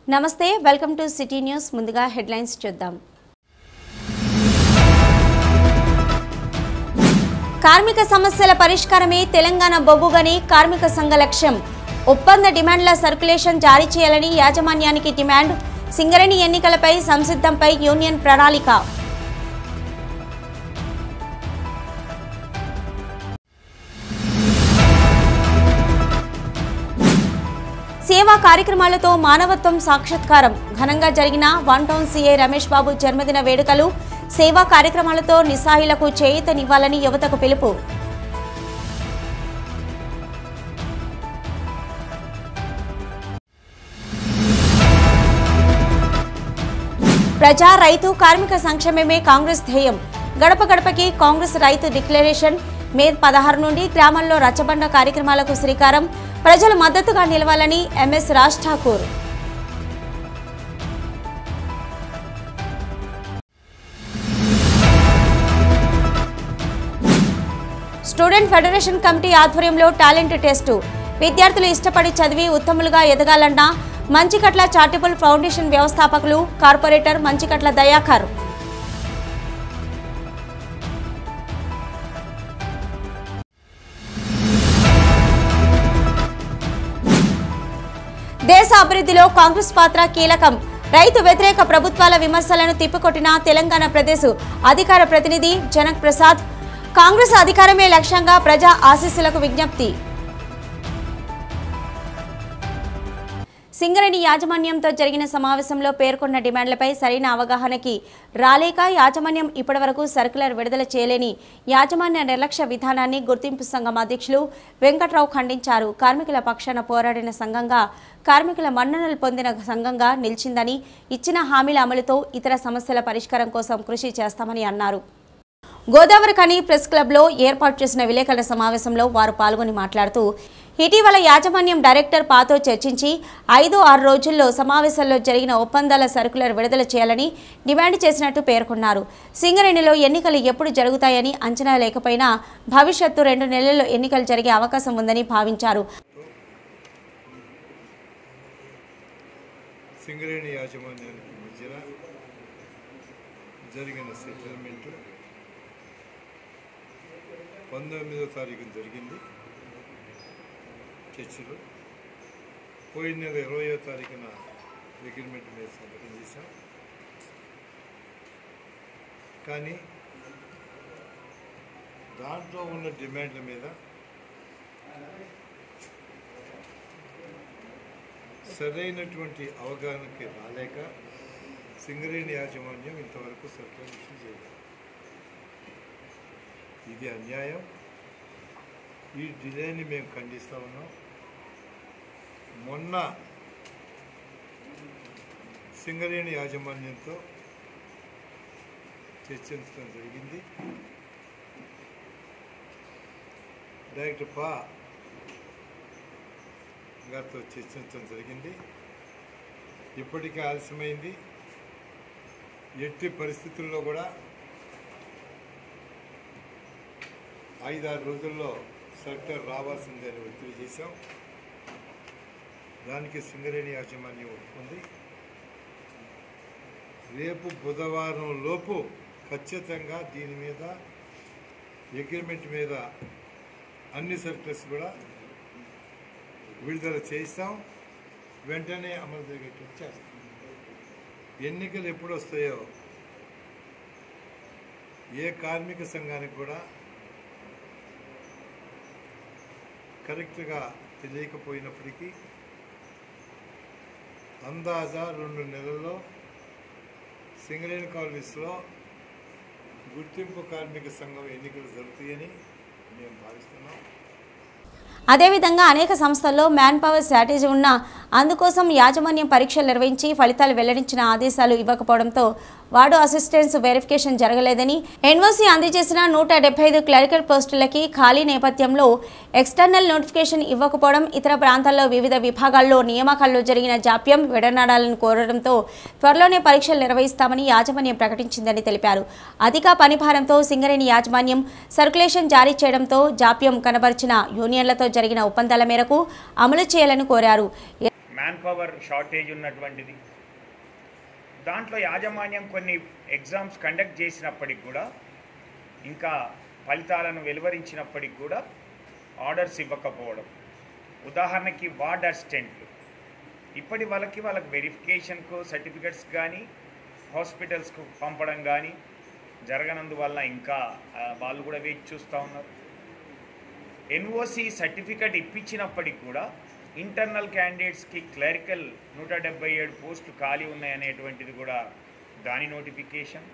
నమస్తే welcome to city news ముందుగా headlines చూద్దాం కార్మిక సమస్యల పరిష్కారమే తెలంగాణ బొగ్గుగని కార్మిక సంఘ లక్ష్యం ఒప్పంద డిమాండ్ల సర్క్యులేషన్ జారీ చేయాలని యాజమాన్యానికి డిమాండ్ సింగరేణి ఎన్నికలపై సంసిద్ధంపై యూనియన్ ప్రణాళిక సేవా కార్యక్రమాలతో మానవత్వం సాక్షాత్కారం ఘనంగా జరిగిన one town CI Ramesh Babu జన్మదిన వేడుకలు సేవా కార్యక్రమాలతో నిస్సాయిలకు చేయూతనివ్వాలని యువతకు పిలుపు ప్రజా రైతు కార్మిక సంక్షేమమే కాంగ్రెస్ ధ్యేయం గడప గడపకి కాంగ్రెస్ రైతు డిక్లరేషన్ మే పదహారు నుండి గ్రామాల్లో రచ్చబండ కార్యక్రమాలకు శ్రీకారం ప్రజల మద్దతుగా నిలవాలని MS Raj Thakur student federation committee ఆధ్వర్యంలో టాలెంట్ టెస్టు విద్యార్థులు ఇష్టపడి చదివి ఉత్తములుగా ఎదగాలన్న మంచికట్ల చారిటబుల్ ఫౌండేషన్ వ్యవస్థాపకులు కార్పొరేటర్ మంచికట్ల దయాకర్ దేశ అభివృద్ధిలో కాంగ్రెస్ పాత్ర కీలకం రైతు వ్యతిరేక ప్రభుత్వాల విమర్శలను తిప్పికొట్టిన తెలంగాణ ప్రదేశ్ అధికార ప్రతినిధి జనక్ ప్రసాద్ కాంగ్రెస్ అధికారమే లక్ష్యంగా ప్రజా ఆశీస్సులకు విజ్ఞప్తి సింగరేణి యాజమాన్యంతో జరిగిన సమావేశంలో పేర్కొన్న డిమాండ్లపై సరైన అవగాహనకి రాలేక యాజమాన్యం ఇప్పటివరకు సర్కులర్ విడుదల చేయలేని యాజమాన్య నిర్లక్ష్య విధానాన్ని గుర్తింపు సంఘం అధ్యక్షులు వెంకట్రావు ఖండించారు కార్మికుల పక్షాన పోరాడిన సంఘంగా కార్మికుల మన్ననలు పొందిన సంఘంగా నిలిచిందని ఇచ్చిన హామీల అమలుతో ఇతర సమస్యల పరిష్కారం కోసం కృషి చేస్తామని అన్నారు గోదావరి ఖని ప్రెస్ క్లబ్లో ఏర్పాటు చేసిన విలేకరుల సమావేశంలో వారు పాల్గొని మాట్లాడుతూ ఇటీవల యాజమాన్యం డైరెక్టర్ పాతో చర్చించి ఐదు ఆరు రోజుల్లో సమావేశంలో జరిగిన ఒప్పందాల సర్కులర్ విడుదల చేయాలని డిమాండ్ చేసినట్టు పేర్కొన్నారు సింగరేణిలో ఎన్నికలు ఎప్పుడు జరుగుతాయని అంచనా లేకపోయినా భవిష్యత్తు రెండు నెలల్లో ఎన్నికలు జరిగే అవకాశం ఉందని భావించారు సింగరేణి యాజమాన్యానికి మధ్యన జరిగిన సెటిల్మెంట్ పంతొమ్మిదో తారీఖున జరిగింది చర్చలు పోయిన నెల ఇరవయో తారీఖున అగ్రిమెంట్ మీద సంతకం చేశాం కానీ దాంట్లో ఉన్న డిమాండ్ల మీద సరైనటువంటి అవగాహనకి రాలేక సింగరేణి యాజమాన్యం ఇంతవరకు సర్క్యులేషన్ చేయలేదు ఇది అన్యాయం ఈ డిలేని మేము ఖండిస్తా ఉన్నాం మొన్న సింగరేణి యాజమాన్యంతో చర్చించడం జరిగింది డైరెక్టర్ పా గారితో చర్చించడం జరిగింది ఇప్పటికే ఆలస్యమైంది ఎట్టి పరిస్థితుల్లో కూడా ఐదారు రోజుల్లో సర్కార్ రావాల్సిందని ఒత్తిడి చేశాం దానికి సింగరేణి యాజమాన్యం ఒప్పుకుంది రేపు బుధవారం లోపు ఖచ్చితంగా దీని మీద అగ్రిమెంట్ మీద అన్ని సర్కిల్స్ కూడా విడుదల చేస్తాం వెంటనే అమలు జరిగేట్టు చేస్తాం ఎన్నికలు ఎప్పుడు వస్తాయో ఏ కార్మిక సంఘానికి కూడా కరెక్ట్గా తెలియకపోయినప్పటికీ అందాజా రెండు నెలల్లో సింగరేణి కాలనీస్లో గుర్తింపు కార్మిక సంఘం ఎన్నికలు జరుగుతాయని మేము భావిస్తున్నాం అదేవిధంగా అనేక సంస్థల్లో మ్యాన్ పవర్ స్ట్రాటజీ ఉన్నా అందుకోసం యాజమాన్యం పరీక్షలు నిర్వహించి ఫలితాలు వెల్లడించిన ఆదేశాలు ఇవ్వకపోవడంతో వార్డు అసిస్టెంట్స్ వెరిఫికేషన్ జరగలేదని ఎన్ఓసీ అందజేసిన నూట డెబ్బై ఐదు క్లరికల్ పోస్టులకి ఖాళీ నేపథ్యంలో ఎక్స్టర్నల్ నోటిఫికేషన్ ఇవ్వకపోవడం ఇతర ప్రాంతాల్లో వివిధ విభాగాల్లో నియామకాల్లో జరిగిన జాప్యం విడనాడాలని కోరడంతో త్వరలోనే పరీక్షలు నిర్వహిస్తామని యాజమాన్యం ప్రకటించిందని తెలిపారు అధిక పనిభారంతో సింగరేణి యాజమాన్యం సర్క్యులేషన్ జారీ చేయడంతో జాప్యం కనబరిచిన యూనియన్లతో జరిగిన ఒప్పందాల మేరకు అమలు చేయాలని కోరారు మ్యాన్ పవర్ షార్టేజ్ ఉన్నటువంటిది దాంట్లో యాజమాన్యం కొన్ని ఎగ్జామ్స్ కండక్ట్ చేసినప్పటికి కూడా ఇంకా ఫలితాలను వెలువరించినప్పటికి కూడా ఆర్డర్స్ ఇవ్వకపోవడం ఉదాహరణకి వార్డ్ అసిస్టెంట్లు ఇప్పటి వాళ్ళకి వాళ్ళకి వెరిఫికేషన్కు సర్టిఫికెట్స్ కానీ హాస్పిటల్స్కు పంపడం కానీ జరగనందువల్ల ఇంకా ఆ, వాళ్ళు కూడా వేచి చూస్తూ ఉన్నారు ఎన్ఓసి సర్టిఫికెట్ ఇప్పించినప్పటికి కూడా ఇంటర్నల్ క్యాండిడేట్స్కి క్లరికల్ నూట డెబ్బై ఏడు పోస్టులు ఖాళీ ఉన్నాయనేటువంటిది కూడా దాని నోటిఫికేషన్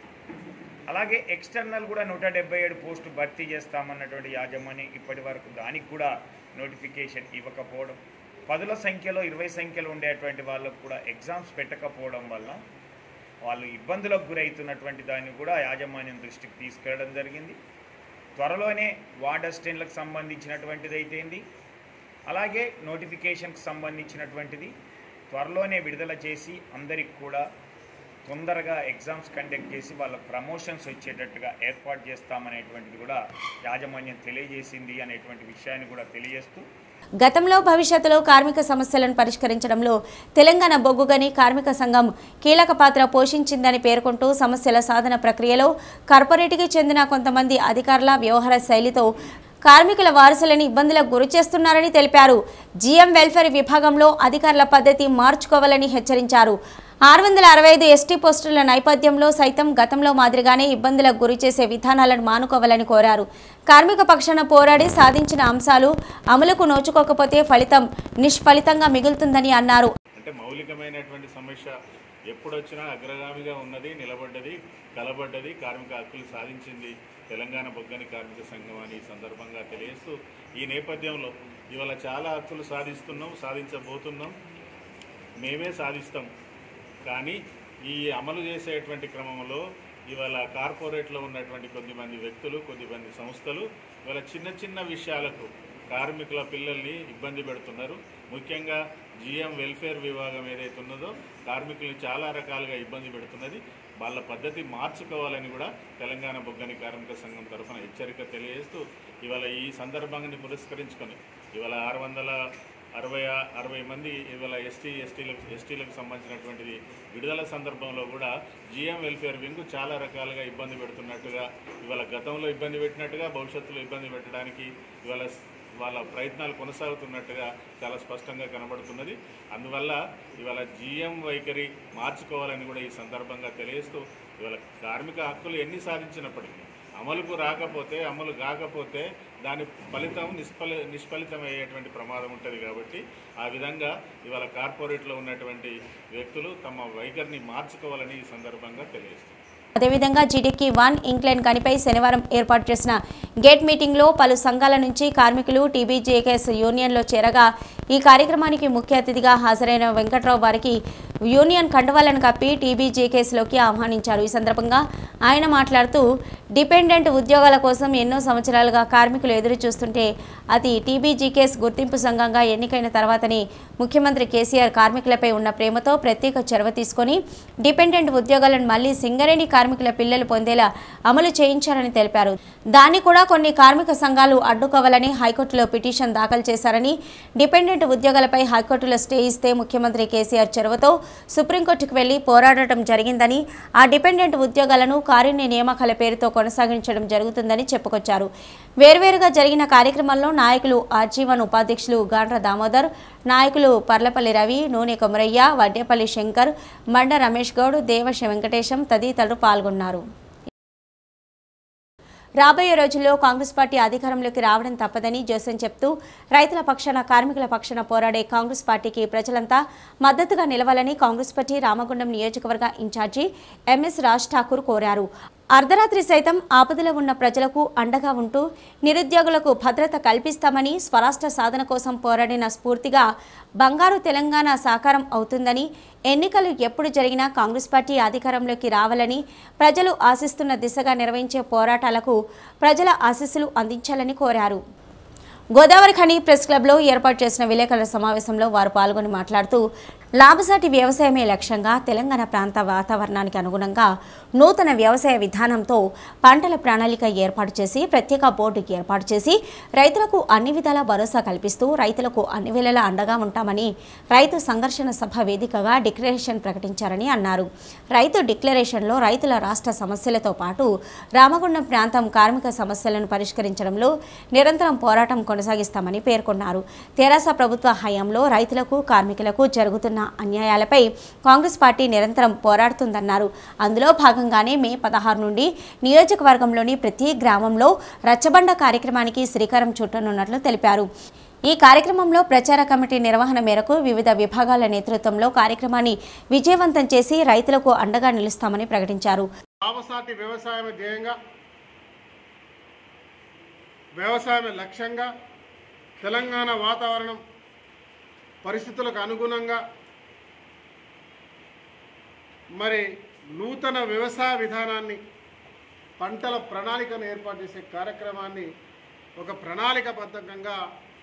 అలాగే ఎక్స్టర్నల్ కూడా నూట డెబ్బై ఏడు పోస్టు భర్తీ చేస్తామన్నటువంటి యాజమాన్యం ఇప్పటి వరకు దానికి కూడా నోటిఫికేషన్ ఇవ్వకపోవడం పదుల సంఖ్యలో ఇరవై సంఖ్యలో ఉండేటువంటి వాళ్ళకు కూడా ఎగ్జామ్స్ పెట్టకపోవడం వల్ల వాళ్ళు ఇబ్బందులకు గురవుతున్నటువంటి దాన్ని కూడా యాజమాన్యం దృష్టికి తీసుకెళ్ళడం జరిగింది త్వరలోనే వార్డ్ అసిస్టెంట్లకు సంబంధించినటువంటిది అయితేంది అలాగే నోటిఫికేషన్కి సంబంధించినటువంటిది త్వరలోనే విడుదల చేసి అందరికి కూడా తొందరగా ఎగ్జామ్స్ కండక్ట్ చేసి వాళ్ళ ప్రమోషన్స్ వచ్చేటట్టుగా ఏర్పాటు చేస్తామనేటువంటిది కూడా యాజమాన్యం తెలియజేసింది అనేటువంటి విషయాన్ని కూడా తెలియజేస్తూ గతంలో భవిష్యత్తులో కార్మిక సమస్యలను పరిష్కరించడంలో తెలంగాణ బొగ్గుగని కార్మిక సంఘం కీలక పాత్ర పోషించిందని పేర్కొంటూ సమస్యల సాధన ప్రక్రియలో కార్పొరేట్కి చెందిన కొంతమంది అధికారుల వ్యవహార శైలితో కార్మికుల వారసులను ఇబ్బందులకు గురి చేస్తున్నారని తెలిపారు జీఎం వెల్ఫేర్ విభాగంలో అధికారుల పద్ధతి మార్చుకోవాలని హెచ్చరించారు ఆరు వందల అరవై ఐదు ఎస్టీ పోస్టుల నేపథ్యంలో సైతం గతంలో మాదిరిగానే ఇబ్బందులకు గురి చేసే విధానాలను మానుకోవాలని కోరారు కార్మిక పక్షాన పోరాడి సాధించిన అంశాలు అమలుకు నోచుకోకపోతే ఫలితం నిష్ఫలితంగా మిగులుతుందని అన్నారు అంటే మౌలికమైనటువంటి సమస్య ఎప్పుడొచ్చినా అగ్రగామిగా ఉన్నది నిలబడ్డది కలబడ్డది కార్మిక హక్కులు సాధించింది తెలంగాణ బొగ్గని కార్మిక సంఘం అని ఈ సందర్భంగా తెలియజేస్తూ ఈ నేపథ్యంలో ఇవాళ చాలా హక్కులు సాధిస్తున్నాం సాధించబోతున్నాం మేమే సాధిస్తాం కానీ ఈ అమలు చేసేటువంటి క్రమంలో ఇవాళ కార్పొరేట్లో ఉన్నటువంటి కొద్దిమంది వ్యక్తులు కొద్దిమంది సంస్థలు ఇవాళ చిన్న చిన్న విషయాలకు కార్మికుల పిల్లల్ని ఇబ్బంది పెడుతున్నారు ముఖ్యంగా జిఎం వెల్ఫేర్ విభాగం ఏదైతే ఉన్నదో కార్మికుల్ని చాలా రకాలుగా ఇబ్బంది పెడుతున్నది వాళ్ళ పద్ధతి మార్చుకోవాలని కూడా తెలంగాణ బొగ్గని కార్మిక సంఘం తరఫున హెచ్చరిక తెలియజేస్తూ ఇవాళ ఈ సందర్భాన్ని పురస్కరించుకొని ఇవాళ ఆరు వందల అరవై ఆ- అరవై మంది ఇవాళ ఎస్టీ ఎస్టీలకు ఎస్టీలకు సంబంధించినటువంటిది విడుదల సందర్భంలో కూడా జిఎం వెల్ఫేర్ వింగ్ చాలా రకాలుగా ఇబ్బంది పెడుతున్నట్టుగా ఇవాళ గతంలో ఇబ్బంది పెట్టినట్టుగా భవిష్యత్తులో ఇబ్బంది పెట్టడానికి ఇవాళ స్- వాళ్ళ ప్రయత్నాలు కొనసాగుతున్నట్టుగా చాలా స్పష్టంగా కనబడుతున్నది అందువల్ల ఇవాళ జిఎం వైఖరి మార్చుకోవాలని కూడా ఈ సందర్భంగా తెలియజేస్తూ ఇవాళ కార్మిక హక్కులు ఎన్ని సాధించినప్పటికీ అమలుకు రాకపోతే అమలు కాకపోతే దాని ఫలితం నిష్ఫలి నిష్ఫలితమయ్యేటువంటి ప్రమాదం ఉంటుంది కాబట్టి ఆ విధంగా ఇవాళ కార్పొరేట్లో ఉన్నటువంటి వ్యక్తులు తమ వైఖరిని మార్చుకోవాలని ఈ సందర్భంగా తెలియజేస్తారు అదేవిధంగా జీడీకి వన్ ఇంక్లైన్ గనిపై శనివారం ఏర్పాటు చేసిన గేట్ మీటింగ్లో పలు సంఘాల నుంచి కార్మికులు టీబీజేకేఎస్ యూనియన్లో చేరగా ఈ కార్యక్రమానికి ముఖ్య అతిథిగా హాజరైన వెంకట్రావు వారికి యూనియన్ కండువాలను కప్పి టీబీజేకేఎస్లోకి ఆహ్వానించారు ఈ సందర్భంగా ఆయన మాట్లాడుతూ డిపెండెంట్ ఉద్యోగాల కోసం ఎన్నో సంవత్సరాలుగా కార్మికులు ఎదురు చూస్తుంటే అది టీబీజీకేఎస్ గుర్తింపు సంఘంగా ఎన్నికైన తర్వాతనే ముఖ్యమంత్రి కేసీఆర్ కార్మికులపై ఉన్న ప్రేమతో ప్రత్యేక చొరవ తీసుకొని డిపెండెంట్ ఉద్యోగాలను మళ్లీ సింగరేణి కార్మికుల పిల్లలు పొందేలా అమలు చేయించారని తెలిపారు దాన్ని కూడా కొన్ని కార్మిక సంఘాలు అడ్డుకోవాలని హైకోర్టులో పిటిషన్ దాఖలు చేశారని డిపెండెంట్ ఉద్యోగాలపై హైకోర్టులో స్టే ఇస్తే ముఖ్యమంత్రి కేసీఆర్ చొరవతో సుప్రీంకోర్టుకు వెళ్లి పోరాడటం జరిగిందని ఆ డిపెండెంట్ ఉద్యోగాలను కారుణ్య నియామకాల పేరుతో కొనసాగించడం జరుగుతుందని చెప్పుకొచ్చారు వేర్వేరుగా జరిగిన కార్యక్రమంలో నాయకులు ఆజీవన్ ఉపాధ్యక్షులు గాండ్ర దామోదర్ నాయకులు పర్లపల్లి రవి నూనె కొమరయ్య వడ్డేపల్లి శంకర్ మండ రమేష్ గౌడ్ దేవశ వెంకటేశం తదితరులు పాల్గొన్నారు రాబోయే రోజుల్లో కాంగ్రెస్ పార్టీ అధికారంలోకి రావడం తప్పదని జోసెన్ చెప్తూ రైతుల పక్షాన కార్మికుల పక్షాన పోరాడే కాంగ్రెస్ పార్టీకి ప్రజలంతా మద్దతుగా నిలవాలని కాంగ్రెస్ పార్టీ రామగుండం నియోజకవర్గ ఇన్ఛార్జి ఎంఎస్ రాజ్ ఠాకూర్ కోరారు అర్ధరాత్రి సైతం ఆపదలో ఉన్న ప్రజలకు అండగా ఉంటూ నిరుద్యోగులకు భద్రత కల్పిస్తామని స్వరాష్ట్ర సాధన కోసం పోరాడిన స్ఫూర్తిగా బంగారు తెలంగాణ సాకారం అవుతుందని ఎన్నికలు ఎప్పుడు జరిగినా కాంగ్రెస్ పార్టీ అధికారంలోకి రావాలని ప్రజలు ఆశిస్తున్న దిశగా నిర్వహించే పోరాటాలకు ప్రజల ఆశీస్సులు అందించాలని కోరారు గోదావరి ఖని ప్రెస్ క్లబ్లో ఏర్పాటు చేసిన విలేకరుల సమావేశంలో వారు పాల్గొని మాట్లాడుతూ లాభసాటి వ్యవసాయమే లక్ష్యంగా తెలంగాణ ప్రాంత వాతావరణానికి అనుగుణంగా నూతన వ్యవసాయ విధానంతో పంటల ప్రణాళిక ఏర్పాటు చేసి ప్రత్యేక బోర్డు ఏర్పాటు చేసి రైతులకు అన్ని విధాల భరోసా కల్పిస్తూ రైతులకు అన్ని వేళలా అండగా ఉంటామని రైతు సంఘర్షణ సభ వేదికగా డిక్లరేషన్ ప్రకటించారని అన్నారు రైతు డిక్లరేషన్లో రైతుల రాష్ట్ర సమస్యలతో పాటు రామగుండం ప్రాంతం కార్మిక సమస్యలను పరిష్కరించడంలో నిరంతరం పోరాటం కొనసాగిస్తామని పేర్కొన్నారు తెరాస ప్రభుత్వ హయాంలో రైతులకు కార్మికులకు జరుగుతున్న అన్యాయాలపై కాంగ్రెస్ పార్టీ నిరంతరం పోరాడుతుందన్నారు అందులో భాగంగానే మే పదహారు నుండి నియోజకవర్గంలోని ప్రతి గ్రామంలో రచ్చబండ కార్యక్రమానికి శ్రీకారం చుట్టనున్నట్లు తెలిపారు ఈ కార్యక్రమంలో ప్రచార కమిటీ నిర్వహణ మేరకు వివిధ విభాగాల నేతృత్వంలో కార్యక్రమాన్ని విజయవంతం చేసి రైతులకు అండగా నిలుస్తామని ప్రకటించారు లాభసాటి వ్యవసాయం ధ్యేయంగా వ్యవసాయం లక్ష్యంగా తెలంగాణ వాతావరణం పరిస్థితులకు అనుగుణంగా మరి నూతన వ్యవసాయ విధానాన్ని పంటల ప్రణాళికను ఏర్పాటు చేసే కార్యక్రమాన్ని ఒక ప్రణాళికబద్ధంగా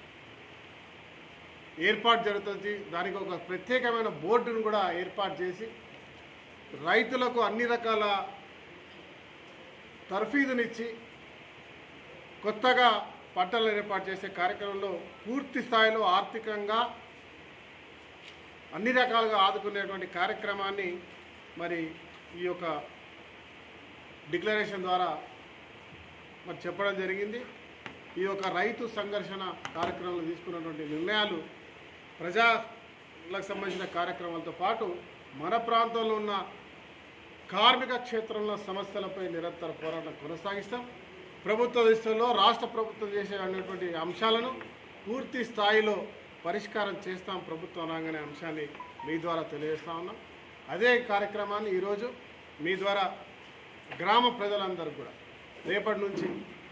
ఏర్పాటు జరుగుతుంది దానికి ఒక ప్రత్యేకమైన బోర్డును కూడా ఏర్పాటు చేసి రైతులకు అన్ని రకాల తర్ఫీదునిచ్చి కొత్తగా పంటలు ఏర్పాటు చేసే కార్యక్రమంలో పూర్తి స్థాయిలో ఆర్థికంగా అన్ని రకాలుగా ఆదుకునేటువంటి కార్యక్రమాన్ని మరి ఈ యొక్క డిక్లరేషన్ ద్వారా మరి చెప్పడం జరిగింది ఈ యొక్క రైతు సంఘర్షణ కార్యక్రమంలో తీసుకున్నటువంటి నిర్ణయాలు ప్రజలకు సంబంధించిన కార్యక్రమాలతో పాటు మన ప్రాంతంలో ఉన్న కార్మిక క్షేత్రంలో సమస్యలపై నిరంతర పోరాటం కొనసాగిస్తాం ప్రభుత్వ దృష్టిలో రాష్ట్ర ప్రభుత్వం చేసే అనేటువంటి అంశాలను పూర్తి స్థాయిలో పరిష్కారం చేస్తాం ప్రభుత్వం రాగానే అంశాన్ని మీ ద్వారా తెలియజేస్తా ఉన్నాం అదే కార్యక్రమాన్ని ఈరోజు మీ ద్వారా గ్రామ ప్రజలందరూ కూడా రేపటి నుంచి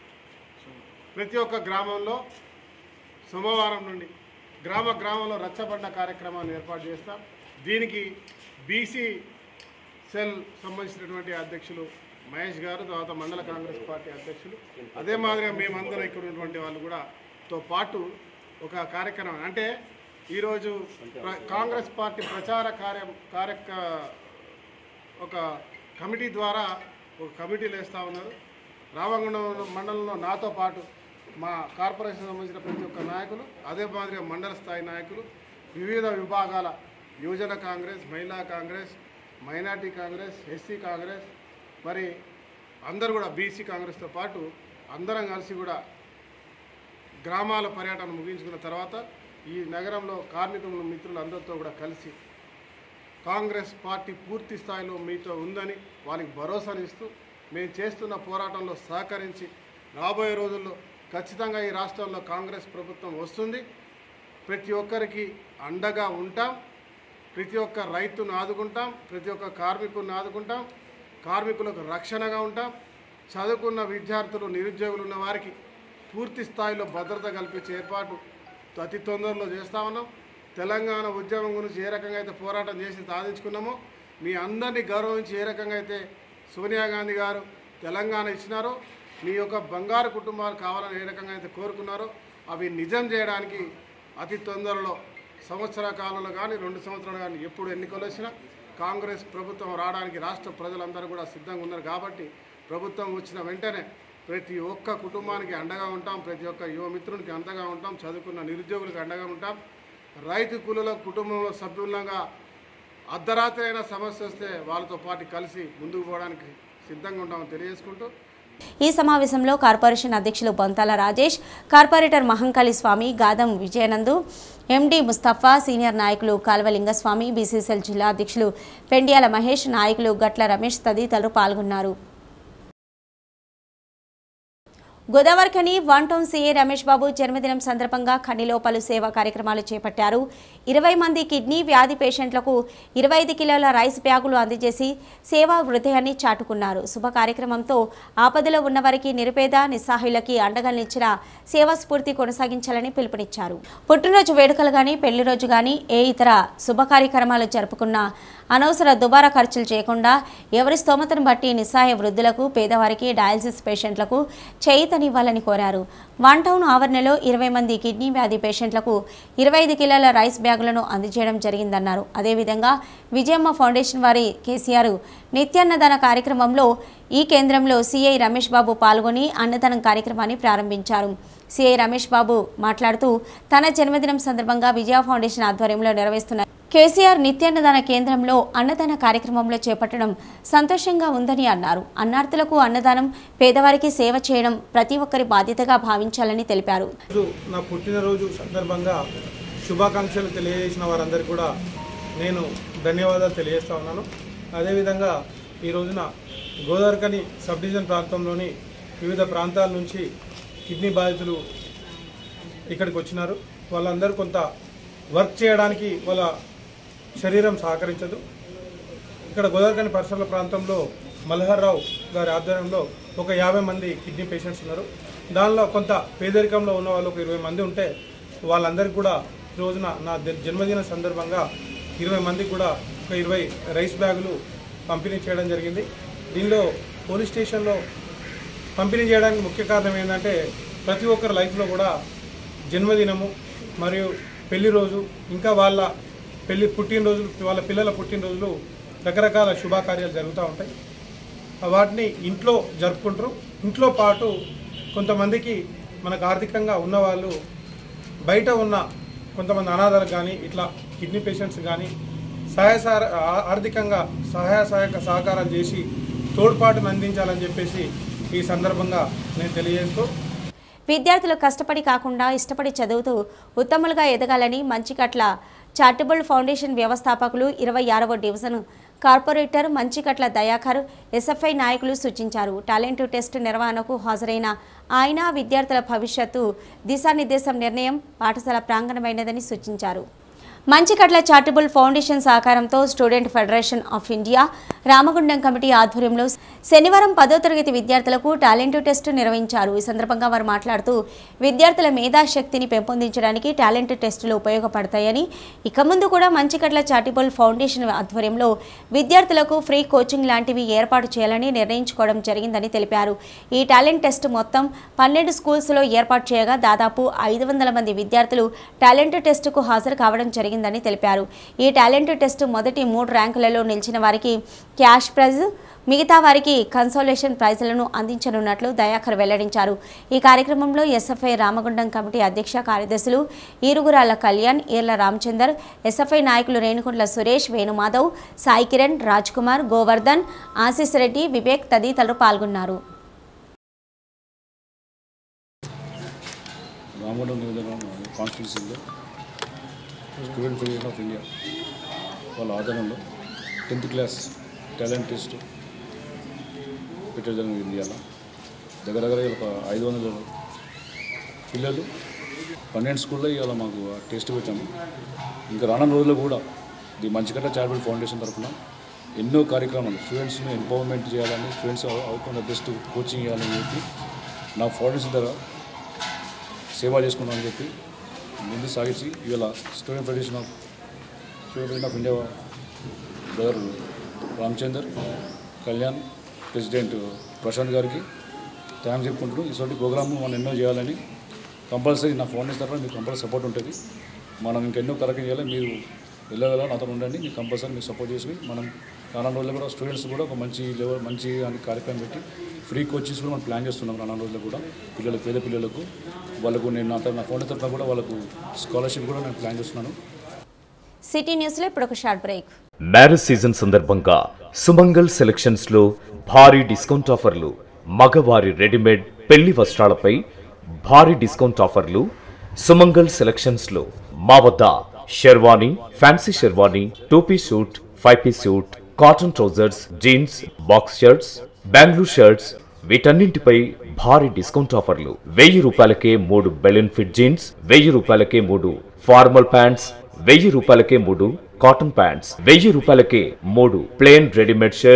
ప్రతి ఒక్క గ్రామంలో సోమవారం నుండి గ్రామ గ్రామంలో రచ్చబండ కార్యక్రమాన్ని ఏర్పాటు చేస్తాం దీనికి బీసీ సెల్ సంబంధించినటువంటి అధ్యక్షులు మహేష్ గారు తర్వాత మండల కాంగ్రెస్ పార్టీ అధ్యక్షులు అదే మాదిరిగా మేమందరం ఇక్కడ ఉన్నటువంటి వాళ్ళు కూడా తో పాటు ఒక కార్యక్రమం అంటే ఈరోజు ప్ర- కాంగ్రెస్ పార్టీ ప్రచార కార్యం కార్యక ఒక కమిటీ ద్వారా ఒక కమిటీలు వేస్తూ ఉన్నారు రామగుండం మండలంలో నాతో పాటు మా కార్పొరేషన్ సంబంధించిన ప్రతి ఒక్క నాయకులు అదే మాదిరిగా మండల స్థాయి నాయకులు వివిధ విభాగాల యువజన కాంగ్రెస్ మహిళా Congress minority Congress SC Congress మరి అందరూ కూడా బీసీ కాంగ్రెస్తో పాటు అందరం కలిసి కూడా గ్రామాల పర్యటన ముగించుకున్న తర్వాత ఈ నగరంలో కార్మికుల మిత్రులు అందరితో కూడా కలిసి కాంగ్రెస్ పార్టీ పూర్తి స్థాయిలో మీతో ఉందని వాళ్ళకి భరోసానిస్తూ మేము చేస్తున్న పోరాటంలో సహకరించి రాబోయే రోజుల్లో ఖచ్చితంగా ఈ రాష్ట్రంలో కాంగ్రెస్ ప్రభుత్వం వస్తుంది ప్రతి ఒక్కరికి అండగా ఉంటాం ప్రతి ఒక్క రైతును ఆదుకుంటాం ప్రతి ఒక్క కార్మికుని ఆదుకుంటాం కార్మికులకు రక్షణగా ఉంటాం చదువుకున్న విద్యార్థులు నిరుద్యోగులు ఉన్న వారికి పూర్తి స్థాయిలో భద్రత కల్పించే ఏర్పాటు అతి తొందరలో చేస్తా ఉన్నాం తెలంగాణ ఉద్యమం గురించి ఏ రకంగా అయితే పోరాటం చేసి సాధించుకున్నామో మీ అందరినీ గౌరవించి ఏ రకంగా అయితే సోనియా గాంధీ గారు తెలంగాణ ఇచ్చినారో మీ యొక్క బంగారు కుటుంబాలు కావాలని ఏ రకంగా అయితే కోరుకున్నారో అవి నిజం చేయడానికి అతి తొందరలో సంవత్సర కాలంలో కానీ రెండు సంవత్సరాలు కానీ ఎప్పుడు ఎన్నికలు వచ్చినా కాంగ్రెస్ ప్రభుత్వం రావడానికి రాష్ట్ర ప్రజలందరూ కూడా సిద్ధంగా ఉన్నారు కాబట్టి ప్రభుత్వం వచ్చిన వెంటనే ప్రతి ఒక్క కుటుంబానికి అండగా ఉంటాం ప్రతి ఒక్క యువ మిత్రునికి అండగా ఉంటాం చదువుకున్న నిరుద్యోగులకు అండగా ఉంటాం రైతు కులుల కుటుంబంలో సభ్యులంగా అర్ధరాత్రి అయినా సమస్య వస్తే వాళ్ళతో పాటు కలిసి ముందుకు పోవడానికి సిద్ధంగా ఉంటామని తెలియజేసుకుంటూ ఈ సమావేశంలో కార్పొరేషన్ అధ్యక్షులు Bonthala Rajesh corporator Mahankali Swamy Gadam Vijayanandu MD Mustafa senior నాయకులు కాల్వలింగస్వామి బీసీసీఎల్ జిల్లా అధ్యక్షులు పెండియాల మహేష్ నాయకులు గట్ల రమేష్ తదితరులు పాల్గొన్నారు Godavari Khani one town CA Ramesh Babu జన్మదినం సందర్భంగా ఖనిలో పలు సేవా కార్యక్రమాలు చేపట్టారు ఇరవై మంది కిడ్నీ వ్యాధి పేషెంట్లకు ఇరవై ఐదు కిలోల రైస్ బ్యాగులు అందజేసి సేవా హృదయాన్ని చాటుకున్నారు శుభ కార్యక్రమంతో ఆపదలో ఉన్నవారికి నిరుపేద నిస్సహాయులకి అండగా నిలిచిన సేవా స్ఫూర్తి కొనసాగించాలని పిలుపునిచ్చారు పుట్టినరోజు వేడుకలు కానీ పెళ్లి రోజు కానీ ఏ ఇతర శుభ కార్యక్రమాలు జరుపుకున్నా అనవసర దుబారా ఖర్చులు చేయకుండా ఎవరి స్తోమతను బట్టి నిస్సహాయ వృద్ధులకు పేదవారికి డయాలసిస్ పేషెంట్లకు చేయిత చేయూతనివ్వాలని కోరారు వన్ టౌన్ ఆవరణలో ఇరవై మంది కిడ్నీ వ్యాధి పేషెంట్లకు ఇరవై ఐదు కిలోల రైస్ బ్యాగులను అందజేయడం జరిగిందన్నారు అదేవిధంగా విజయమ్మ ఫౌండేషన్ వారి కేసీఆర్ నిత్యాన్నదాన కార్యక్రమంలో ఈ కేంద్రంలో సిఐ రమేష్ బాబు పాల్గొని అన్నదానం కార్యక్రమాన్ని ప్రారంభించారు సిఐ రమేష్ బాబు మాట్లాడుతూ తన జన్మదినం సందర్భంగా విజయ ఫౌండేషన్ ఆధ్వర్యంలో నిర్వహిస్తున్న కేసీఆర్ నిత్యాన్నదాన కేంద్రంలో అన్నదాన కార్యక్రమంలో చేపట్టడం సంతోషంగా ఉందని అన్నారు అన్నార్థులకు అన్నదానం పేదవారికి సేవ చేయడం ప్రతి ఒక్కరి బాధ్యతగా భావించాలని తెలిపారు రోజు నా పుట్టినరోజు సందర్భంగా శుభాకాంక్షలు తెలియజేసిన వారందరికీ కూడా నేను ధన్యవాదాలు తెలియజేస్తా ఉన్నాను అదేవిధంగా ఈ రోజున గోదావరికని సబ్ డివిజన్ ప్రాంతంలోని వివిధ ప్రాంతాల నుంచి కిడ్నీ బాధితులు ఇక్కడికి వచ్చినారు వాళ్ళందరూ కొంత వర్క్ చేయడానికి వాళ్ళ శరీరం సహకరించదు ఇక్కడ గోదావరికని పరిసరాల ప్రాంతంలో మల్హర్రావు గారి ఆధ్వర్యంలో ఒక యాభై మంది కిడ్నీ పేషెంట్స్ ఉన్నారు దానిలో కొంత పేదరికంలో ఉన్న వాళ్ళు ఒక ఇరవై మంది ఉంటే వాళ్ళందరికీ కూడా ఈ రోజున నా జ- జన్మదిన సందర్భంగా ఇరవై మందికి కూడా ఒక ఇరవై రైస్ బ్యాగులు పంపిణీ చేయడం జరిగింది దీనిలో పోలీస్ స్టేషన్లో పంపిణీ చేయడానికి ముఖ్య కారణం ఏంటంటే ప్రతి ఒక్కరి లైఫ్లో కూడా జన్మదినము మరియు పెళ్లి రోజు ఇంకా వాళ్ళ పెళ్లి పుట్టినరోజులు వాళ్ళ పిల్లల పుట్టినరోజులు రకరకాల శుభకార్యాలు జరుగుతూ ఉంటాయి వాటిని ఇంట్లో జరుపుకుంటారు ఇంట్లో పాటు కొంతమందికి మనకు ఆర్థికంగా ఉన్నవాళ్ళు బయట ఉన్న కొంతమంది అనాథాలకు కానీ ఇట్లా కిడ్నీ పేషెంట్స్ కానీ సహాయ సహ- ఆ- ఆర్థికంగా సహాయ సహాయక సహకారాలు చేసి తోడ్పాటును అందించాలని చెప్పేసి ఈ సందర్భంగా నేను తెలియజేస్తూ విద్యార్థులు కష్టపడి కాకుండా ఇష్టపడి చదువుతూ ఉత్తములుగా ఎదగాలని మంచికట్ల చారిటబుల్ ఫౌండేషన్ వ్యవస్థాపకులు ఇరవై ఆరవ division corporator Manchikatla Dayakar SFI నాయకులు సూచించారు టాలెంట్ టెస్ట్ నిర్వహణకు హాజరైన ఆయన విద్యార్థుల భవిష్యత్తు దిశానిర్దేశం నిర్ణయం పాఠశాల ప్రాంగణమైనదని సూచించారు మంచికట్ల చారిటబుల్ ఫౌండేషన్ సహకారంతో student federation of India Ramagundam committee ఆధ్వర్యంలో శనివారం పదో తరగతి విద్యార్థులకు టాలెంట్ టెస్ట్ నిర్వహించారు ఈ సందర్భంగా వారు మాట్లాడుతూ విద్యార్థుల మేధాశక్తిని పెంపొందించడానికి టాలెంట్ టెస్టులు ఉపయోగపడతాయని ఇక ముందు కూడా మంచికట్ల చారిటబుల్ ఫౌండేషన్ ఆధ్వర్యంలో విద్యార్థులకు ఫ్రీ కోచింగ్ లాంటివి ఏర్పాటు చేయాలని నిర్ణయించుకోవడం జరిగిందని తెలిపారు ఈ టాలెంట్ టెస్ట్ మొత్తం పన్నెండు స్కూల్స్లో ఏర్పాటు చేయగా దాదాపు ఐదు వందల మంది విద్యార్థులు టాలెంట్ టెస్టుకు హాజరు కావడం జరిగిందని తెలిపారు ఈ టాలెంట్ టెస్ట్ మొదటి మూడు ర్యాంకులలో నిలిచిన వారికి క్యాష్ ప్రైజ్ మిగతా వారికి కన్సోలేషన్ ప్రైజులను అందించనున్నట్లు దయాకర్ వెల్లడించారు ఈ కార్యక్రమంలో ఎస్ఎఫ్ఐ రామగుండం కమిటీ అధ్యక్ష కార్యదర్శులు ఈరుగురాల కళ్యాణ్ ఈర్ల రామచందర్ ఎస్ఎఫ్ఐ నాయకులు రేణుకుంట్ల సురేష్ వేణుమాధవ్ సాయి కిరణ్ రాజ్ కుమార్ గోవర్ధన్ ఆశీస్ రెడ్డి వివేక్ తదితరులు పాల్గొన్నారు రామగుండం నియోజకవర్గం కాన్స్టిట్యూన్సీలో స్టూడెంట్ ఫెడరేషన్ ఆఫ్ ఇండియా వాళ్ళ ఆధ్వర్యంలో టెన్త్ క్లాస్ టాలెంట్ టెస్ట్ పెట్టడం జరిగింది ఇండియాలో దగ్గర దగ్గర ఒక ఐదు వందల పిల్లలు పన్నెండు స్కూల్లో ఇవాళ మాకు ఆ టెస్ట్ పెట్టాము ఇంకా రానున్న రోజుల్లో కూడా ది మంచికట్ట చారిటబుల్ ఫౌండేషన్ తరఫున ఎన్నో కార్యక్రమాలు స్టూడెంట్స్ని ఎంపవర్మెంట్ చేయాలని స్టూడెంట్స్ అవుతున్న బెస్ట్ కోచింగ్ ఇవ్వాలని చెప్పి నా ఫౌండేషన్ ద్వారా సేవ చేసుకున్నామని చెప్పి ముందు సాగించి ఇవాళ student federation of student federation of India brother Ramachander Kalyan president Prashanth గారికి థ్యాంక్స్ చెప్పుకుంటూ ఇటువంటి ప్రోగ్రామ్ మనం ఎన్నో చేయాలని కంపల్సరీ నా ఫౌండేషన్ తరఫున మీకు కంపల్సరీ సపోర్ట్ ఉంటుంది మనం ఇంకెన్నో కరెక్ట్ చేయాలి మీరు వెళ్ళగల నాతో ఉండండి మీకు కంపల్సరీ మీకు సపోర్ట్ చేసుకుని మనం రానున్న రోజుల్లో కూడా స్టూడెంట్స్ కూడా ఒక మంచి లెవెల్ మంచి అని కార్యక్రమం పెట్టి ఫ్రీ కోచింగ్స్ కూడా మనం ప్లాన్ చేస్తున్నాం రానున్న రోజుల్లో కూడా పిల్లలు పేద పిల్లలకు వాళ్ళకు నేను నా తరఫున- నా ఫౌండేషన్ తరఫున కూడా వాళ్ళకు స్కాలర్షిప్ కూడా నేను ప్లాన్ చేస్తున్నాను సిటీ న్యూస్లో ఇప్పుడు ఒక షార్ట్ బ్రేక్ మ్యారేజ్ సీజన్ సందర్భంగా సుమంగల్ సెలక్షన్స్ లో భారీ డిస్కౌంట్ ఆఫర్లు మగవారి రెడీమేడ్ పెళ్లి వస్త్రాలపై భారీ డిస్కౌంట్ ఆఫర్లు సుమంగల్ సెలక్షన్స్ లో మా వద్ద sherwani fancy sherwani two piece suit five piece suit cotton trousers jeans box shirts Bengaluru shirts వీటన్నింటిపై భారీ డిస్కౌంట్ ఆఫర్లు వెయ్యి రూపాయలకే మూడు బెలూన్ ఫిట్ జీన్స్ వెయ్యి రూపాయలకే మూడు ఫార్మల్ ప్యాంట్స్ వెయ్యి రూపాయలకే మూడు కాటన్ ప్యాంట్స్ వెయ్యి రూపాయలకే మూడు ప్లేన్ రెడీమేడ్ షర్ట్స్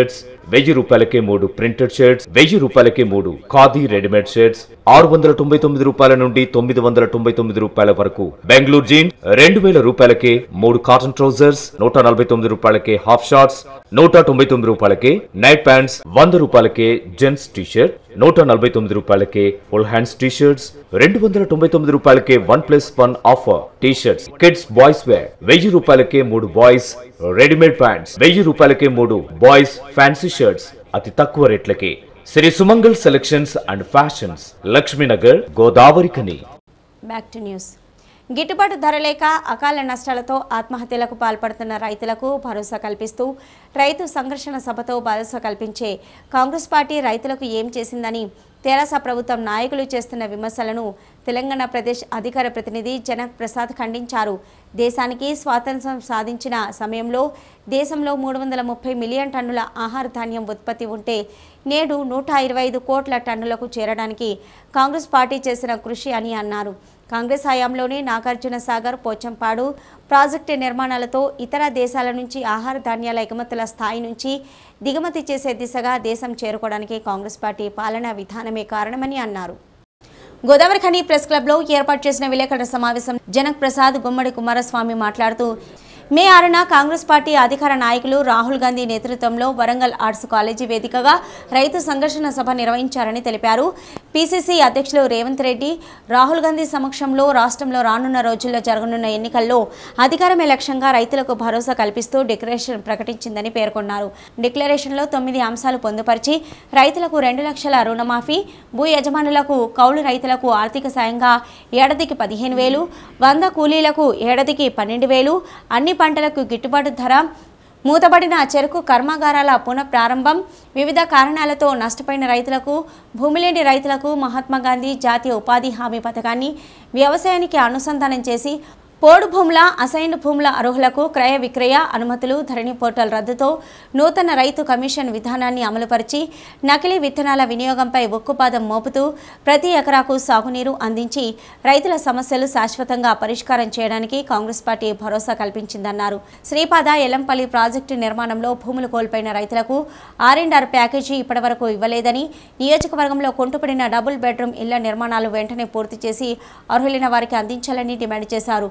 వెయ్యి రూపాయలకే మూడు ప్రింటెడ్ షర్ట్స్ వెయ్యి రూపాయలకే మూడు ఖాదీ రెడీమేడ్ షర్ట్స్ ఆరు వందల తొంభై తొమ్మిది రూపాయల నుండి తొమ్మిది వందల తొంభై తొమ్మిది రూపాయల వరకు బెంగళూరు జీన్స్ రెండు వేల రూపాయలకే మూడు కాటన్ ట్రౌజర్స్ నూట నలభై తొమ్మిది రూపాయలకే హాఫ్ షార్ట్స్ నూట తొంభై తొమ్మిది రూపాయలకే నైట్ ప్యాంట్స్ వంద రూపాయలకే జెంట్స్ టీ షర్ట్ నూట నలభై తొమ్మిది రూపాయలకే ఫుల్ హ్యాండ్స్ టీ షర్ట్స్ రెండు వందల తొంభై తొమ్మిది రూపాయలకే one plus one offer T shirts kids boys wear వెయ్యి రూపాయలకే మూడు బాయ్స్ రెడీమేడ్ ప్యాంట్స్ వెయ్యి రూపాయలకే మూడు బాయ్స్ ఫ్యాన్సీ షర్ట్స్ అతి తక్కువ రేట్లకే Shri Sumangal selections and fashions Lakshminagar Godavari Khani back to news గిట్టుబాటు ధర లేక అకాల నష్టాలతో ఆత్మహత్యలకు పాల్పడుతున్న రైతులకు భరోసా కల్పిస్తూ రైతు సంఘర్షణ సభతో భరోసా కల్పించే కాంగ్రెస్ పార్టీ రైతులకు ఏం చేసిందని తెరాస ప్రభుత్వం నాయకులు చేస్తున్న విమర్శలను తెలంగాణ ప్రదేశ్ అధికార ప్రతినిధి జనక్ ప్రసాద్ ఖండించారు దేశానికి స్వాతంత్ర్యం సాధించిన సమయంలో దేశంలో మూడు వందల ముప్పై మిలియన్ టన్నుల ఆహార ధాన్యం ఉత్పత్తి ఉంటే నేడు నూట ఇరవై ఐదు కోట్ల టన్నులకు చేరడానికి కాంగ్రెస్ పార్టీ చేసిన కృషి అని అన్నారు కాంగ్రెస్ హయాంలోనే నాగార్జున సాగర్ పోచంపాడు ప్రాజెక్టు నిర్మాణాలతో ఇతర దేశాల నుంచి ఆహార ధాన్యాల ఎగుమతుల స్థాయి నుంచి దిగుమతి చేసే దిశగా దేశం చేరుకోవడానికి కాంగ్రెస్ పార్టీ పాలనా విధానమే కారణమని అన్నారు గోదావరి ఖని ప్రెస్ క్లబ్లో ఏర్పాటు చేసిన విలేకరుల సమావేశం జనక్ ప్రసాద్ గుమ్మడి కుమారస్వామి మాట్లాడుతూ మే ఆరున కాంగ్రెస్ పార్టీ అధికార నాయకులు రాహుల్ గాంధీ నేతృత్వంలో వరంగల్ ఆర్ట్స్ కాలేజీ వేదికగా రైతు సంఘర్షణ సభ నిర్వహించారని తెలిపారు పీసీసీ అధ్యక్షులు రేవంత్ రెడ్డి రాహుల్ గాంధీ సమక్షంలో రాష్ట్రంలో రానున్న రోజుల్లో జరగనున్న ఎన్నికల్లో అధికారమే లక్ష్యంగా రైతులకు భరోసా కల్పిస్తూ డిక్లరేషన్ ప్రకటించిందని పేర్కొన్నారు డిక్లరేషన్లో తొమ్మిది అంశాలు పొందుపరిచి రైతులకు రెండు లక్షల రుణమాఫీ భూ యజమానులకు కౌలు రైతులకు ఆర్థిక సాయంగా ఏడాదికి పదిహేను వేలు వంద కూలీలకు ఏడాదికి పన్నెండు వేలు అన్ని పంటలకు గిట్టుబాటు ధర మూతబడిన చెరుకు కర్మాగారాల పునఃప్రారంభం వివిధ కారణాలతో నష్టపోయిన రైతులకు భూమి లేని రైతులకు మహాత్మా గాంధీ జాతీయ ఉపాధి హామీ పథకాన్ని వ్యవసాయానికి అనుసంధానం చేసి పోడు భూముల అసైన్డ్ భూముల అర్హులకు క్రయ విక్రయ అనుమతులు ధరణి పోర్టల్ రద్దుతో నూతన రైతు కమిషన్ విధానాన్ని అమలుపరిచి నకిలీ విత్తనాల వినియోగంపై ఉక్కుపాదం మోపుతూ ప్రతి ఎకరాకు సాగునీరు అందించి రైతుల సమస్యలు శాశ్వతంగా పరిష్కారం చేయడానికి కాంగ్రెస్ పార్టీ భరోసా కల్పించిందన్నారు శ్రీపాద ఎల్లంపల్లి ప్రాజెక్టు నిర్మాణంలో భూములు కోల్పోయిన రైతులకు ఆర్ అండ్ ఆర్ ప్యాకేజీ ఇప్పటివరకు ఇవ్వలేదని నియోజకవర్గంలో కుంటుపడిన డబుల్ బెడ్రూమ్ ఇళ్ల నిర్మాణాలు వెంటనే పూర్తి చేసి అర్హులైన వారికి అందించాలని డిమాండ్ చేశారు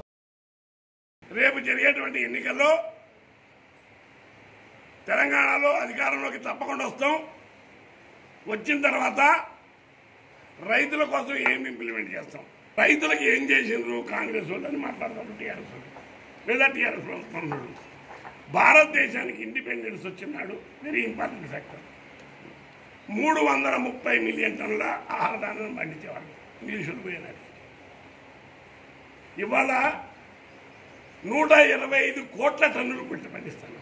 రేపు జరిగేటువంటి ఎన్నికల్లో తెలంగాణలో అధికారంలోకి తప్పకుండా వస్తాం వచ్చిన తర్వాత రైతుల కోసం ఏం ఇంప్లిమెంట్ చేస్తాం రైతులకు ఏం చేసిండ్రు కాంగ్రెస్ వాళ్ళు అని మాట్లాడతారు టీఆర్ఎస్ వాళ్ళు లేదా టీఆర్ఎస్ ప్రభుత్వం వాళ్ళు భారతదేశానికి ఇండిపెండెన్స్ వచ్చినాడు వెరీ ఇంపార్టెంట్ ఫ్యాక్టర్ మూడు వందల ముప్పై మిలియన్ టన్నుల ఆహార ధాన్యం పండించేవాళ్ళు ఇంగ్లీషులు పోయినాడు ఇవాళ నూట ఇరవై ఐదు కోట్ల టన్నులు పెట్టి పండిస్తాను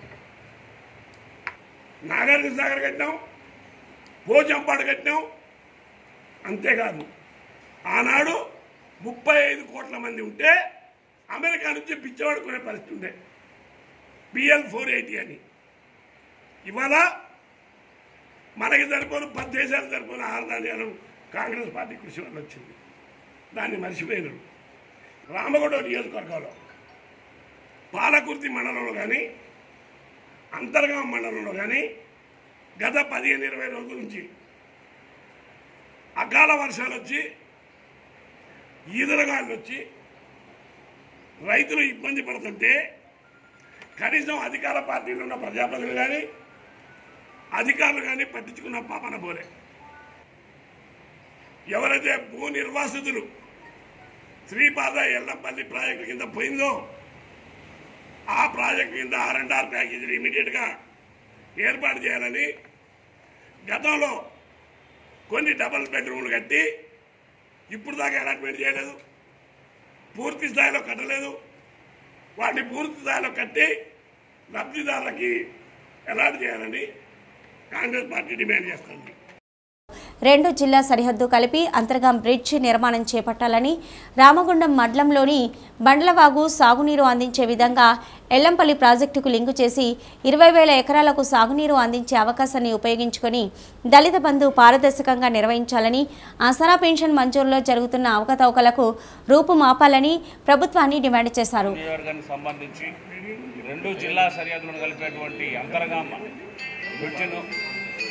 నాగార్జున సాగర్ కట్టినాం పోచంపాడు కట్టినాం అంతేకాదు ఆనాడు ముప్పై ఐదు కోట్ల మంది ఉంటే అమెరికా నుంచి పిచ్చవాడుకునే పరిస్థితి ఉండే బిఎల్ ఫోర్ ఎయిటీ అని ఇవాళ మనకి సరిపోను పది దేశాలు సరిపోను ఆహార ధాన్యాలు కాంగ్రెస్ పార్టీ కృషి వల్ల వచ్చింది దాన్ని మర్చిపోయినారు రామగొండ నియోజకవర్గంలో పాలకుర్తి మండలంలో కానీ అంతర్గాం మండలంలో కానీ గత పదిహేను ఇరవై రోజుల నుంచి అకాల వర్షాలు వచ్చి ఈదురగాళ్ళు వచ్చి రైతులు ఇబ్బంది పడుతుంటే కనీసం అధికార పార్టీలో ఉన్న ప్రజాప్రతినిధులు కానీ అధికారులు కానీ పట్టించుకున్న పాపన పోలే ఎవరైతే భూ నిర్వాసితులు శ్రీపాద ఎల్లంపల్లి ప్రాజెక్టు కింద పోయిందో ఆ ప్రాజెక్ట్ కింద ఆర్ అండ్ ఆర్ ప్యాకేజీలు ఇమీడియట్ గా ఏర్పాటు చేయాలని గతంలో కొన్ని డబల్ బెడ్రూమ్లు కట్టి ఇప్పుడు దాకా అలాట్మెంట్ చేయలేదు పూర్తి స్థాయిలో కట్టలేదు వాటిని పూర్తి స్థాయిలో కట్టి లబ్ధిదారులకి అలాట్ చేయాలని కాంగ్రెస్ పార్టీ డిమాండ్ చేస్తుంది రెండు జిల్లా సరిహద్దు కలిపి అంతర్గాం బ్రిడ్జ్ నిర్మాణం చేపట్టాలని రామగుండం మండలంలోని బండ్లవాగు సాగునీరు అందించే విధంగా ఎల్లంపల్లి ప్రాజెక్టుకు లింకు చేసి ఇరవై వేల ఎకరాలకు సాగునీరు అందించే అవకాశాన్ని ఉపయోగించుకొని దళిత బంధు పారదర్శకంగా నిర్వహించాలని ఆసరా పెన్షన్ మంజూరులో జరుగుతున్న అవకతవకలకు రూపుమాపాలని ప్రభుత్వాన్ని డిమాండ్ చేశారు నియోజకవర్గానికి సంబంధించి రెండు జిల్లా సరిహద్దులను కలిపేటువంటి అంతర్గామ బ్రిడ్జిను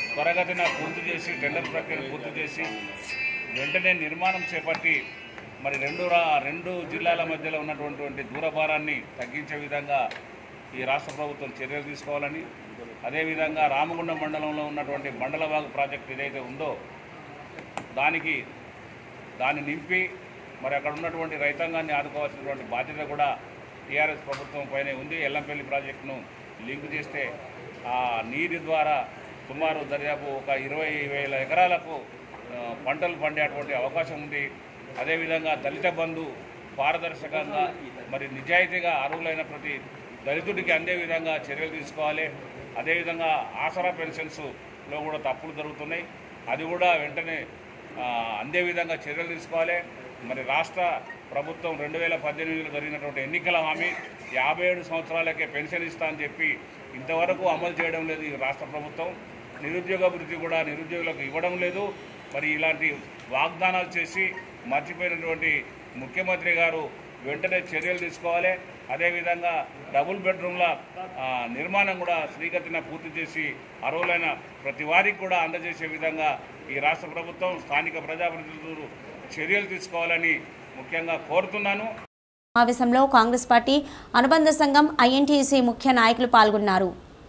త్వరగతిన పూర్తి చేసి టెండర్ ప్రక్రియను పూర్తి చేసి వెంటనే నిర్మాణం చేపట్టి మరి రెండు రా రెండు జిల్లాల మధ్యలో ఉన్నటువంటి దూరభారాన్ని తగ్గించే విధంగా ఈ రాష్ట్ర ప్రభుత్వం చర్యలు తీసుకోవాలని అదేవిధంగా రామగుండం మండలంలో ఉన్నటువంటి మండలబాగు ప్రాజెక్ట్ ఏదైతే ఉందో దానికి దాన్ని నింపి మరి అక్కడ ఉన్నటువంటి రైతాంగాన్ని ఆదుకోవాల్సినటువంటి బాధ్యత కూడా టీఆర్ఎస్ ప్రభుత్వం పైనే ఉంది ఎల్లంపల్లి ప్రాజెక్టును లింక్ చేస్తే ఆ నీటి ద్వారా సుమారు దర్యాపు ఒక ఇరవై వేల ఎకరాలకు ఆ, పంటలు పండేటువంటి అవకాశం ఉంది అదేవిధంగా దళిత బంధు పారదర్శకంగా మరి నిజాయితీగా అర్హులైన ప్రతి దళితుడికి అందే విధంగా చర్యలు తీసుకోవాలి అదేవిధంగా ఆసరా పెన్షన్స్లో కూడా తప్పులు జరుగుతున్నాయి అది కూడా వెంటనే ఆ, అందే విధంగా చర్యలు తీసుకోవాలి మరి రాష్ట్ర ప్రభుత్వం రెండు వేల పద్దెనిమిదిలో జరిగినటువంటి ఎన్నికల హామీ యాభై ఏడు సంవత్సరాలకే పెన్షన్ ఇస్తా అని చెప్పి ఇంతవరకు అమలు చేయడం లేదు ఈ రాష్ట్ర ప్రభుత్వం నిరుద్యోగ వృత్తి కూడా నిరుద్యోగులకు ఇవ్వడం లేదు మరి ఇలాంటి వాగ్దానాలు చేసి మర్చిపోయినటువంటి ముఖ్యమంత్రి గారు వెంటనే చర్యలు తీసుకోవాలి అదేవిధంగా డబుల్ బెడ్రూమ్ల ఆ, నిర్మాణం కూడా శ్రీగతిన పూర్తి చేసి అర్హులైన ప్రతి వారికి కూడా అందజేసే విధంగా ఈ రాష్ట్ర ప్రభుత్వం స్థానిక ప్రజాప్రతినిధులు చర్యలు తీసుకోవాలని ముఖ్యంగా కోరుతున్నాను సమావేశంలో కాంగ్రెస్ పార్టీ అనుబంధ సంఘం ఐఎన్టీసీ ముఖ్య నాయకులు పాల్గొన్నారు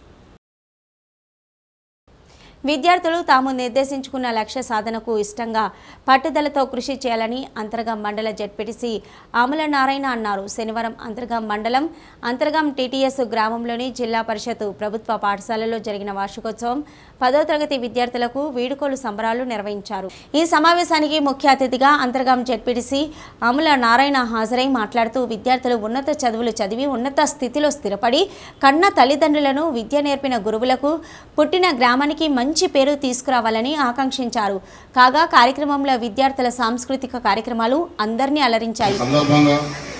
విద్యార్థులు తాము నిర్దేశించుకున్న లక్ష్య సాధనకు ఇష్టంగా పట్టుదలతో కృషి చేయాలని అంతర్గం మండల జడ్పీటీసీ ఆముల నారాయణ అన్నారు శనివారం అంతర్గం మండలం అంతర్గం టీటీఎస్ గ్రామంలోని జిల్లా పరిషత్ ప్రభుత్వ పాఠశాలలో జరిగిన వార్షికోత్సవం పదో తరగతి విద్యార్థులకు వీడుకోలు సంబరాలు నిర్వహించారు ఈ సమావేశానికి ముఖ్య అతిథిగా అంతర్గం జడ్పీటీసీ ఆముల నారాయణ హాజరై మాట్లాడుతూ విద్యార్థులు ఉన్నత చదువులు చదివి ఉన్నత స్థితిలో స్థిరపడి కన్న తల్లిదండ్రులను విద్య నేర్పిన గురువులకు పుట్టిన గ్రామానికి మంచి పేరు తీసుకురావాలని ఆకాంక్షించారు కాగా కార్యక్రమంలో విద్యార్థుల సాంస్కృతిక కార్యక్రమాలు అందరినీ అలరించాయి సందర్భంగా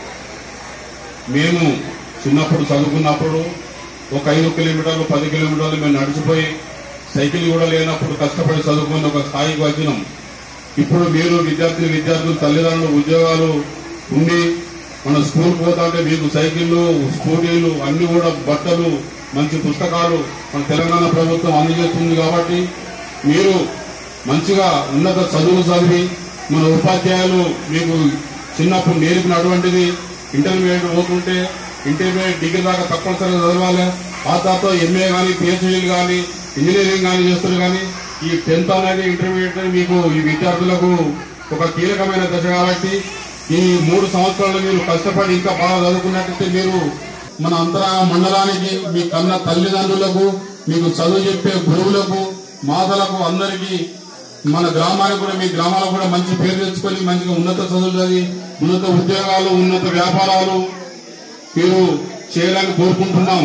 మేము చిన్నప్పుడు చదువుకున్నప్పుడు ఒక ఐదు కిలోమీటర్లు పది కిలోమీటర్లు మేము నడిచిపోయి సైకిల్ కూడా లేనప్పుడు కష్టపడి చదువుకుని ఒక స్థాయికి వచ్చినాం ఇప్పుడు మీరు విద్యార్థులు విద్యార్థులు తల్లిదండ్రులు ఉద్యోగాలు ఉండి మన స్కూల్ పోతుంటే మీకు సైకిళ్ళు స్కూటీలు అన్ని కూడా బట్టలు మంచి పుస్తకాలు మన తెలంగాణ ప్రభుత్వం అందజేస్తుంది కాబట్టి మీరు మంచిగా ఉన్నత చదువు చదివి మన ఉపాధ్యాయులు మీకు చిన్నప్పుడు నేర్పినటువంటిది ఇంటర్మీడియట్ పోతుంటే ఇంటర్మీడియట్ డిగ్రీ దాకా తప్పనిసరిగా చదవాలి ఆ తర్వాత ఎంఏ కానీ పిహెచ్డీలు కానీ ఇంజనీరింగ్ కానీ చేస్తారు కానీ ఈ టెన్త్ అనేది ఇంటర్మీడియట్ అనేది మీకు ఈ విద్యార్థులకు ఒక కీలకమైన దశ కాబట్టి ఈ మూడు సంవత్సరాలు మీరు కష్టపడి ఇంకా బాగా చదువుకున్నట్టయితే మీరు మన అంతరా మండలానికి మీ కన్న తల్లిదండ్రులకు మీకు చదువు చెప్పే గురువులకు మాతలకు అందరికీ మన గ్రామానికి కూడా మీ గ్రామాలకు కూడా మంచి పేరు తెచ్చుకొని మంచిగా ఉన్నత చదువులు చదివి ఉన్నత ఉద్యోగాలు ఉన్నత వ్యాపారాలు మీరు చేయాలని కోరుకుంటున్నాము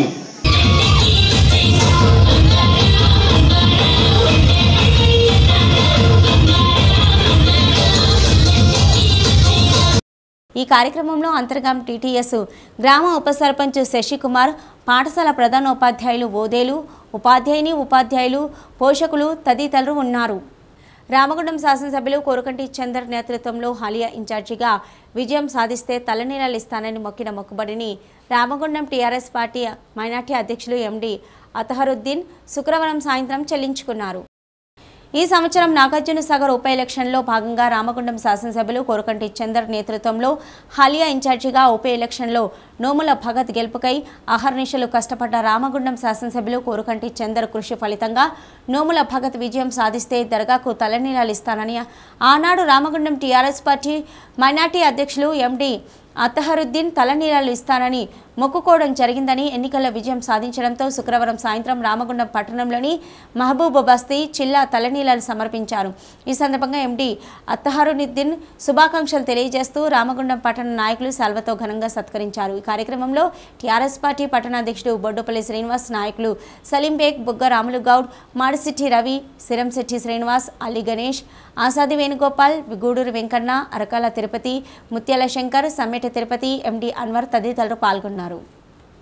ఈ కార్యక్రమంలో అంతర్గాం టీటీఎస్ గ్రామ ఉప సర్పంచ్ శశికుమార్ పాఠశాల ప్రధానోపాధ్యాయులు ఓదేలు ఉపాధ్యాయుని ఉపాధ్యాయులు పోషకులు తదితరులు ఉన్నారు రామగుండం శాసనసభ్యులు కోరకంటి చందర్ నేతృత్వంలో హాలియా ఇన్ఛార్జిగా విజయం సాధిస్తే తలనీలాలు ఇస్తానని మొక్కిన మొక్కుబడిని రామగుండం టీఆర్ఎస్ పార్టీ మైనార్టీ అధ్యక్షులు ఎండి అతహరుద్దీన్ శుక్రవారం సాయంత్రం చెల్లించుకున్నారు ఈ సంవత్సరం నాగార్జున సాగర్ ఉప ఎలక్షన్లో భాగంగా రామగుండం శాసనసభ్యులు కోరకంటి చందర్ నేతృత్వంలో హాలియా ఇన్ఛార్జిగా ఉప ఎలక్షన్లో నోముల భగత్ గెలుపుకై అహర్నిశలు కష్టపడ్డ రామగుండం శాసనసభ్యులు కోరకంటి చందర్ కృషి ఫలితంగా నోముల భగత్ విజయం సాధిస్తే దర్గాకు తలనీలాలు ఇస్తానని ఆనాడు రామగుండం టీఆర్ఎస్ పార్టీ మైనార్టీ అధ్యక్షులు ఎండి అత్తహరుద్దీన్ తలనీలాలు ఇస్తానని మొక్కుకోవడం జరిగిందని ఎన్నికల విజయం సాధించడంతో శుక్రవారం సాయంత్రం రామగుండం పట్టణంలోని మహబూబ్ బస్తీ చిల్లా తలనీలాలు సమర్పించారు ఈ సందర్భంగా ఎండి అత్తహరుద్దీన్ శుభాకాంక్షలు తెలియజేస్తూ రామగుండం పట్టణ నాయకులు సెల్వతో ఘనంగా సత్కరించారు ఈ కార్యక్రమంలో టీఆర్ఎస్ పార్టీ పట్టణాధ్యక్షుడు బొడ్డుపల్లి శ్రీనివాస్ నాయకులు సలీం బేగ్ బుగ్గ రాములు గౌడ్ మాడిశెట్టి రవి సిరంశెట్టి శ్రీనివాస్ అలీ గణేష్ ఆసాది వేణుగోపాల్ గూడూరు వెంకన్న అరకాల తిరుపతి ముత్యాల శంకర్ సమ్మెట తిరుపతి ఎండి అన్వర్ తదితరులు పాల్గొన్నారు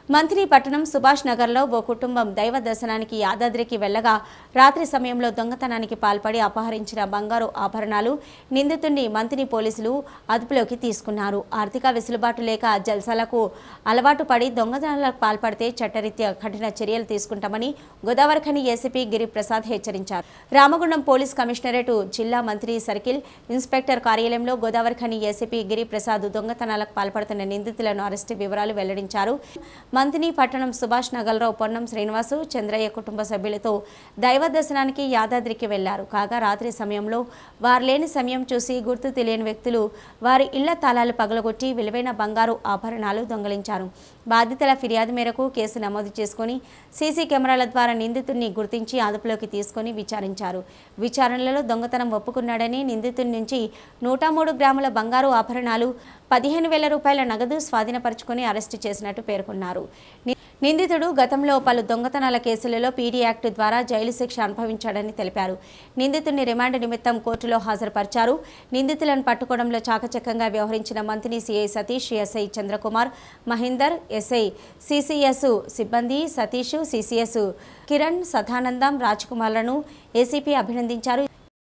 మంత్రి పట్టణం సుభాష్ నగర్లో ఓ కుటుంబం దైవ దర్శనానికి యాదాద్రికి వెళ్లగా రాత్రి సమయంలో దొంగతనానికి పాల్పడి అపహరించిన బంగారు ఆభరణాలు నిందితుడిని మంత్రి పోలీసులు అదుపులోకి తీసుకున్నారు ఆర్థిక వెసులుబాటు లేక జల్సాలకు అలవాటు పడి దొంగతనాలకు పాల్పడితే చట్టరీత్యా కఠిన చర్యలు తీసుకుంటామని గోదావరిఖని ఏసీపీ గిరిప్రసాద్ హెచ్చరించారు రామగుండం పోలీస్ కమిషనరేటు జిల్లా మంత్రి సర్కిల్ ఇన్స్పెక్టర్ కార్యాలయంలో గోదావరిఖని ఏసీపీ గిరిప్రసాద్ దొంగతనాలకు పాల్పడుతున్న నిందితులను అరెస్టు వివరాలు వెల్లడించారు మంతిని పట్టణం సుభాష్ నగర్లో పొన్నం శ్రీనివాసు చంద్రయ్య కుటుంబ సభ్యులతో దైవ దర్శనానికి యాదాద్రికి వెళ్లారు కాగా రాత్రి సమయంలో వారు లేని సమయం చూసి గుర్తు తెలియని వ్యక్తులు వారి ఇళ్ల తాళాలు పగలగొట్టి విలువైన బంగారు ఆభరణాలు దొంగలించారు బాధితుల ఫిర్యాదు మేరకు కేసు నమోదు చేసుకుని సీసీ కెమెరాల ద్వారా నిందితుడిని గుర్తించి అదుపులోకి తీసుకుని విచారించారు విచారణలో దొంగతనం ఒప్పుకున్నాడని నిందితుడి నుంచి నూట మూడు గ్రాముల బంగారు ఆభరణాలు పదిహేను వేల రూపాయల నగదు స్వాధీనపరుచుకుని అరెస్టు చేసినట్టు పేర్కొన్నారు ని- నిందితుడు గతంలో పలు దొంగతనాల కేసులలో పీడీ యాక్ట్ ద్వారా జైలు శిక్ష అనుభవించాడని తెలిపారు నిందితుడిని రిమాండ్ నిమిత్తం కోర్టులో హాజరుపరిచారు నిందితులను పట్టుకోవడంలో చాకచక్యంగా వ్యవహరించిన మంత్రి CI Satish SI Chandrakumar Mahender SI CCS సిబ్బంది సతీష్ సిసిఎస్ కిరణ్ సదానందం రాజ్కుమార్లను ఏసీపీ అభినందించారు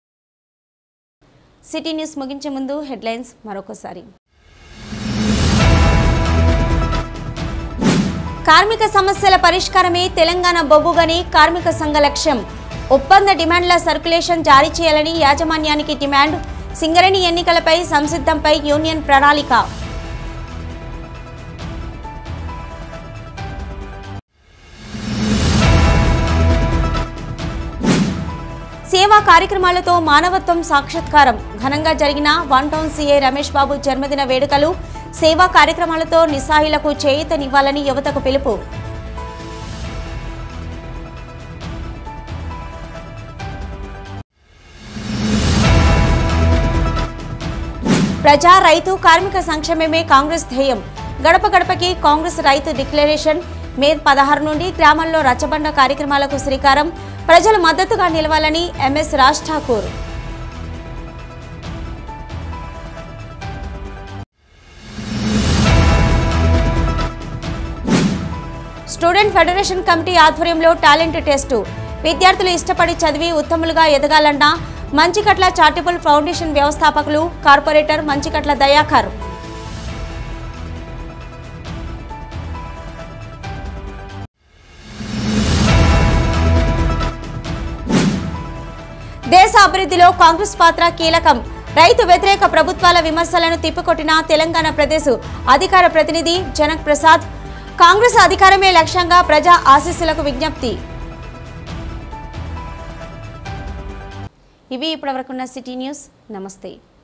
సిటీ న్యూస్ ముగించే ముందు హెడ్లైన్స్ మరొకసారి కార్మిక సమస్యల పరిష్కారమే తెలంగాణ బొగ్గుగని కార్మిక సంఘ లక్ష్యం ఒప్పంద డిమాండ్ల సర్క్యులేషన్ జారీ చేయాలని యాజమాన్యానికి డిమాండ్ సింగరేణి ఎన్నికలపై సంసిద్ధంపై యూనియన్ ప్రణాళిక సేవా కార్యక్రమాలతో మానవత్వం సాక్షాత్కారం ఘనంగా జరిగిన one town CA Ramesh Babu జన్మదిన వేడుకలు సేవా కార్యక్రమాలతో నిస్సాయులకు చేయూతనివ్వాలని యువతకు పిలుపు ప్రజా రైతు కార్మిక సంక్షేమమే కాంగ్రెస్ ధ్యేయం గడప గడపకి కాంగ్రెస్ రైతు డిక్లరేషన్ మే పదహారు నుండి గ్రామాల్లో రచ్చబండ కార్యక్రమాలకు శ్రీకారం ప్రజలు మద్దతుగా నిలవాలని MS Raj Thakur student federation committee ఆధ్వర్యంలో టాలెంట్ టెస్టు విద్యార్థులు ఇష్టపడి చదివి ఉత్తములుగా ఎదగాలన్న మంచికట్ల చారిటబుల్ ఫౌండేషన్ వ్యవస్థాపకులు కార్పొరేటర్ మంచికట్ల దయాకర్ దేశ అభివృద్ధిలో కాంగ్రెస్ పాత్ర కీలకం రైతు వ్యతిరేక ప్రభుత్వాల విమర్శలను తిప్పికొట్టిన తెలంగాణ ప్రదేశ్ అధికార ప్రతినిధి జనక్ ప్రసాద్ కాంగ్రెస్ అధికారమే లక్ష్యంగా ప్రజా ఆశీస్సులకు విజ్ఞప్తి ఇవి ఇప్పటివరకున్న సిటీ న్యూస్ నమస్తే